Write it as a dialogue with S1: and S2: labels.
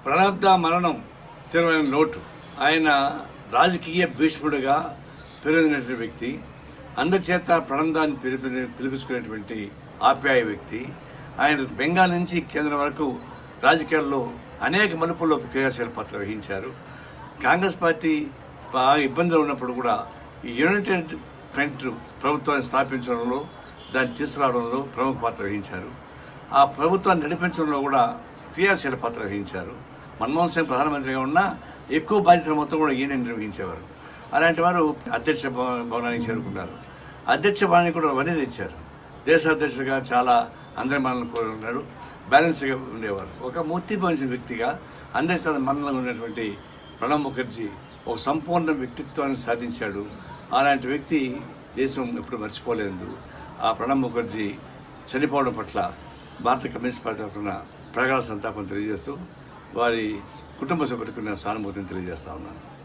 S1: ప్రణబ్ద మరణం తీవ్రమైన లోటు ఆయన రాజకీయ భీష్ముడిగా పెరిగినటువంటి వ్యక్తి అందచేత ప్రణందాన్ని పిలిపి పిలిపించుకునేటువంటి ఆప్యాయ వ్యక్తి ఆయన బెంగాల్ నుంచి కేంద్రం వరకు రాజకీయాల్లో అనేక మలుపుల్లో క్రియాశీల పాత్ర వహించారు కాంగ్రెస్ పార్టీ బాగా ఇబ్బందులు ఉన్నప్పుడు కూడా ఈ యునైటెడ్ ఫ్రంట్ ప్రభుత్వాన్ని స్థాపించడంలో దాన్ని తీసుకురావడంలో ప్రముఖ పాత్ర వహించారు ఆ ప్రభుత్వాన్ని నడిపించడంలో కూడా క్రియాశీల పాత్ర వహించారు మన్మోహన్ సింగ్ ప్రధానమంత్రిగా ఉన్నా ఎక్కువ బాధ్యతలు మొత్తం కూడా ఈయన నిర్వహించేవారు అలాంటి వారు అధ్యక్ష భవ- భవనానికి చేరుకున్నారు అధ్యక్ష భవనానికి కూడా వని తెచ్చారు దేశ అధ్యక్షుడిగా చాలా అందరి మనల్ని కోరుకున్నాడు బ్యాలెన్స్గా ఉండేవారు ఒక మూర్తి పోసిన వ్యక్తిగా అందరి స్థాయి మనలో ఉన్నటువంటి ప్రణబ్ ముఖర్జీ ఒక సంపూర్ణ వ్యక్తిత్వాన్ని సాధించాడు అలాంటి వ్యక్తి దేశం ఎప్పుడు మర్చిపోలేదు ఆ ప్రణబ్ ముఖర్జీ చనిపోవడం పట్ల భారత కమ్యూనిస్ట్ పార్టీ తరఫున ప్రగాఢ సంతాపం తెలియజేస్తూ వారి కుటుంబ సభ్యులకు నా సానుభూతిని తెలియజేస్తా ఉన్నాను